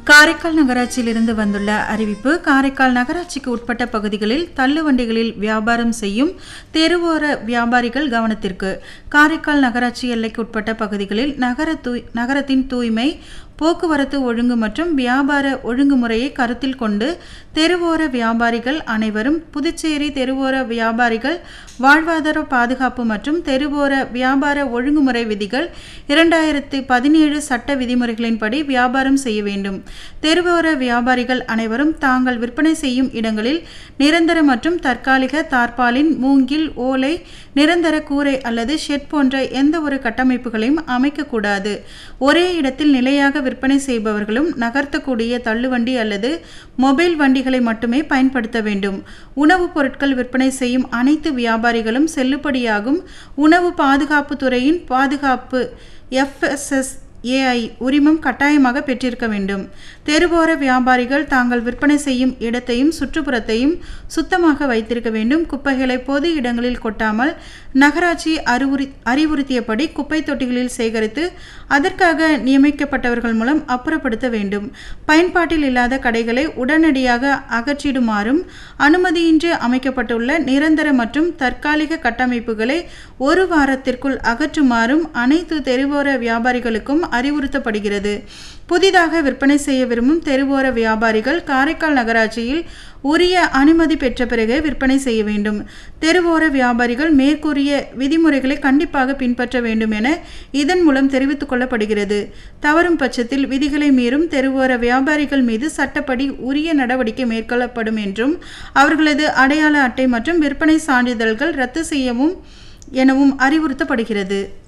காரைக்கால் நகராட்சியிலிருந்து வந்துள்ள அறிவிப்பு காரைக்கால் நகராட்சிக்கு உட்பட்ட பகுதிகளில் தள்ளுவண்டிகளில் வியாபாரம் செய்யும் தெருவோர வியாபாரிகள் கவனத்திற்கு காரைக்கால் நகராட்சி எல்லைக்கு உட்பட்ட பகுதிகளில் நகர தூய் நகரத்தின் தூய்மை போக்குவரத்து ஒழுங்கு மற்றும் வியாபார ஒழுங்குமுறையை கருத்தில் கொண்டு தெருவோர வியாபாரிகள் அனைவரும் புதுச்சேரி தெருவோர வியாபாரிகள் வாழ்வாதார பாதுகாப்பு மற்றும் தெருவோர வியாபார ஒழுங்குமுறை விதிகள் இரண்டாயிரத்தி பதினேழு சட்ட விதிமுறைகளின்படி வியாபாரம் செய்ய வேண்டும் தெருவோர வியாபாரிகள் அனைவரும் தாங்கள் விற்பனை செய்யும் இடங்களில் நிரந்தர மற்றும் தற்காலிக தார்பாலின் மூங்கில் ஓலை நிரந்தர கூரை அல்லது ஷெட் போன்ற எந்த ஒரு கட்டமைப்புகளையும் அமைக்கக்கூடாது ஒரே இடத்தில் நிலையாக விற்பனை செய்பவர்களும் நகர்த்தக்கூடிய தள்ளுவண்டி அல்லது மொபைல் வண்டிகளை மட்டுமே பயன்படுத்த வேண்டும் உணவுப் பொருட்கள் விற்பனை செய்யும் அனைத்து வியாபாரிகளும் செல்லுபடியாகும் உணவு பாதுகாப்பு துறையின் பாதுகாப்பு எஃப்எஸ்எஸ் ஏஐ உரிமம் கட்டாயமாக பெற்றிருக்க வேண்டும் தெருவோர வியாபாரிகள் தாங்கள் விற்பனை செய்யும் இடத்தையும் சுற்றுப்புறத்தையும் சுத்தமாக வைத்திருக்க வேண்டும் குப்பைகளை பொது இடங்களில் கொட்டாமல் நகராட்சி அறிவுறு அறிவுறுத்தியபடி குப்பை தொட்டிகளில் சேகரித்து அதற்காக நியமிக்கப்பட்டவர்கள் மூலம் அப்புறப்படுத்த வேண்டும் பயன்பாட்டில் இல்லாத கடைகளை உடனடியாக அகற்றிடுமாறும் அனுமதியின்றி அமைக்கப்பட்டுள்ள நிரந்தர மற்றும் தற்காலிக கட்டமைப்புகளை ஒரு வாரத்திற்குள் அகற்றுமாறும் அனைத்து தெருவோர வியாபாரிகளுக்கும் அறிவுறுத்தப்படுகிறது புதிதாக விற்பனை செய்ய விரும்பும் தெருவோர வியாபாரிகள் காரைக்கால் நகராட்சியில் உரிய அனுமதி பெற்ற பிறகு விற்பனை செய்ய வேண்டும் தெருவோர வியாபாரிகள் மேற்கூறிய விதிமுறைகளை கண்டிப்பாக பின்பற்ற வேண்டும் என இதன் மூலம் தெரிவித்துக் கொள்ளப்படுகிறது தவறும் பட்சத்தில் விதிகளை மீறும் தெருவோர வியாபாரிகள் மீது சட்டப்படி உரிய நடவடிக்கை மேற்கொள்ளப்படும் என்றும் அவர்களது அடையாள அட்டை மற்றும் விற்பனை சான்றிதழ்கள் ரத்து செய்யவும் எனவும் அறிவுறுத்தப்படுகிறது